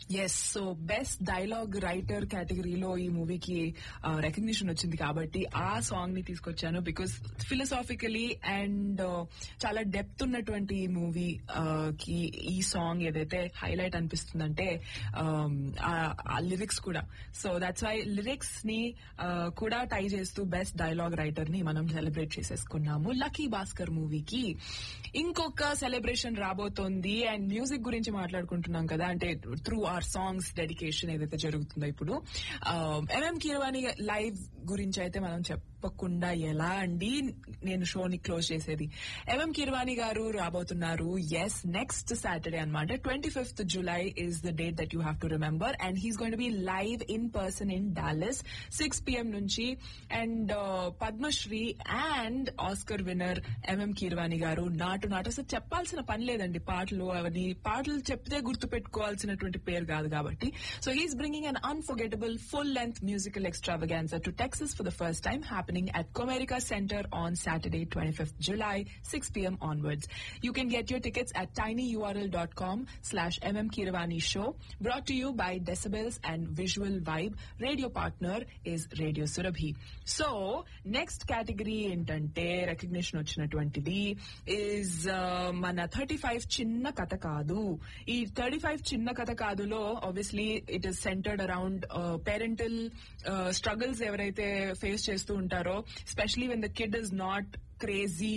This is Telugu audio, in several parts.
Yes so best dialogue writer కేటగిరీలో ఈ మూవీకి రికగ్నిషన్ వచ్చింది కాబట్టి ఆ సాంగ్ ని తీసుకొచ్చాను బికాస్ ఫిలసాఫికలీ అండ్ చాలా డెప్త్ ఉన్నటువంటి ఈ మూవీ కి ఈ సాంగ్ ఏదైతే హైలైట్ అనిపిస్తుందంటే um, ఆ- ఆ లిరిక్స్ కూడా సో దట్స్ వై లిరిక్స్ ని uh, కూడా టై చేస్తూ బెస్ట్ డైలాగ్ రైటర్ ని మనం సెలబ్రేట్ చేసేసుకున్నాము లక్కీ భాస్కర్ మూవీకి ఇంకొక సెలబ్రేషన్ రాబోతోంది అండ్ మ్యూజిక్ గురించి మాట్లాడుకుంటున్నాం కదా అంటే త్రూ ఆర్ సాంగ్స్ డెడికేషన్ ఏదైతే జరుగుతుందో ఇప్పుడు ఎంఎం కీరవాణి లైవ్ గురించి అయితే మనం చెప్పకుండా ఎలా అండి నేను షోని క్లోజ్ చేసేది ఎంఎం కీరవాణి గారు రాబోతున్నారు ఎస్ నెక్స్ట్ సాటర్డే అనమాట twenty fifth July is the date that you have to remember and he's going be live in person in Dallas six PM నుంచి and Padmashri and Oscar winner MM Keeravani garu Naatu నాటు అసలు చెప్పాల్సిన పని లేదండి పాటలు అవన్నీ పాటలు చెప్తే గుర్తు పెట్టుకోవాల్సినటువంటి పేరు కాదు కాబట్టి so he's bringing an unforgettable full length musical extravaganza to Texas for the first time happening at Comerica Center on Saturday, 25th July, 6 p.m. onwards. You can get your tickets at tinyurl.com slash mmkiravani show. Brought to you by Decibels and Visual Vibe. Radio partner is Radio Surabhi. So, next category ఏంటంటే recognition వచ్చినటువంటిది is uh, మన థర్టీ ఫైవ్ చిన్న కథ కాదు ఈ థర్టీ ఫైవ్ చిన్న కథ కాదులో obviously it is centered around parental struggles ఎవరైతే ఫేస్ చేస్తూ ఉంటారో specially when the kid is not crazy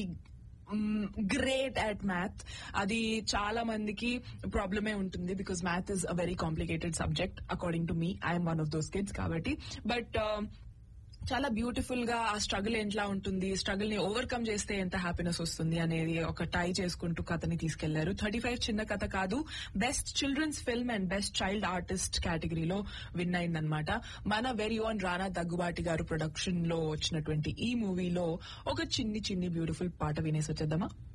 great at math అది చాలా మందికి ప్రాబ్లమే ఉంటుంది because math is a very complicated subject according to me I'm one of those kids కాబట్టి బట్ చాలా బ్యూటిఫుల్ గా ఆ స్ట్రగుల్ ఎట్లా ఉంటుంది స్ట్రగుల్ ని ఓవర్కమ్ చేస్తే ఎంత హ్యాపీనెస్ వస్తుంది అనేది ఒక టై చేసుకుంటూ కథని తీసుకెళ్లారు thirty five Chinna Katha Kaadu best children's film and best child artist కేటగిరీలో విన్ అయిందనమాట మన వెరీ ఓన్ రానా దగ్గుబాటి గారు ప్రొడక్షన్ లో వచ్చినటువంటి ఈ మూవీలో ఒక చిన్ని చిన్ని బ్యూటిఫుల్ పాట వినేసి వచ్చేద్దామా